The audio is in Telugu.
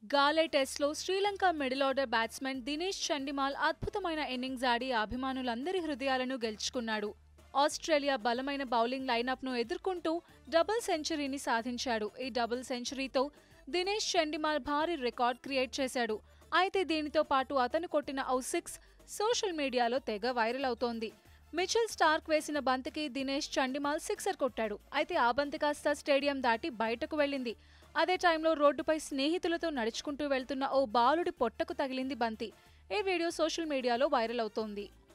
గాలే టెస్ట్లో Sri Lanka middle order batsmen Dinesh Chandimal అద్భుతమైన ఇన్నింగ్స్ ఆడి అభిమానులందరి హృదయాలను గెలుచుకున్నాడు ఆస్ట్రేలియా బలమైన బౌలింగ్ లైనప్ను ఎదుర్కొంటూ డబుల్ సెంచరీని సాధించాడు ఈ డబుల్ సెంచరీతో దినేష్ చండిమాల్ భారీ రికార్డ్ క్రియేట్ చేశాడు అయితే దీనితో పాటు అతను కొట్టిన ఓ సిక్స్ సోషల్ మీడియాలో తెగ వైరల్ అవుతోంది మిచెల్ స్టార్క్ వేసిన బంతికి దినేష్ చండిమాల్ సిక్సర్ కొట్టాడు అయితే ఆ బంతి కాస్త స్టేడియం దాటి బయటకు వెళ్ళింది అదే టైంలో రోడ్డుపై స్నేహితులతో నడుచుకుంటూ వెళ్తున్న ఓ బాలుడి పొట్టకు తగిలింది బంతి ఈ వీడియో సోషల్ మీడియాలో వైరల్ అవుతోంది